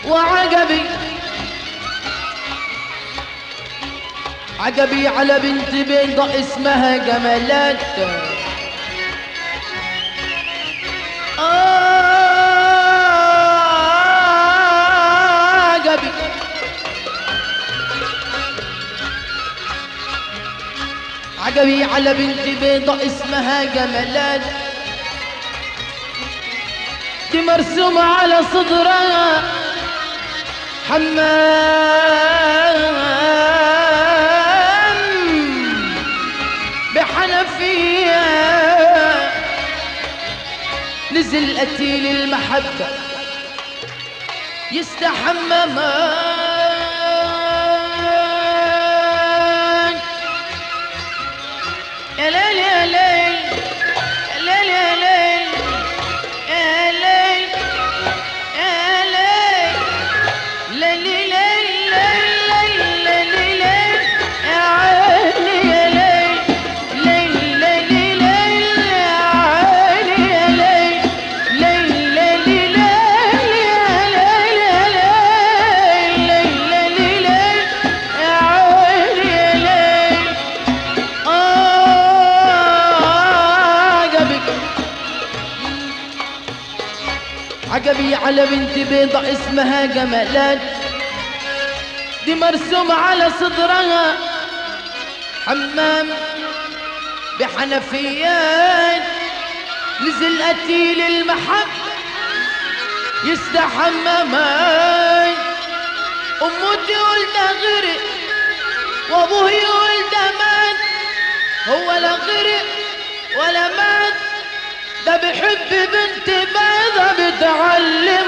وعجبي عجبي على بنت بيضة اسمها جمالات عجبي عجبي على بنت بيضة اسمها جمالات دي مرسومة على صدرها حمام بحنفية نزل قتيل المحبة يستحمى مان يا ليل يا ليل يا ليل يا ليل يا ليل يا ليل ليلي ليل ليل ليلي ليل يا عيني يا ليل ليل ليلي ليل يا عيني يا ليل ليل ليلي ليل يا ليل يا ليل ليل ليلي ليل يا عيني يا ليل آه عجبك عجبي على بنت بيضة اسمها جمالات دي مرسومة على صدرها حمام بحنفيات نزل قتيل المحبة يستحمى ماي أمه تقول ده غرق وأبوه يقول ده مات هو لا غرق ولا مات ده بيحب بنت بيضة بتعلم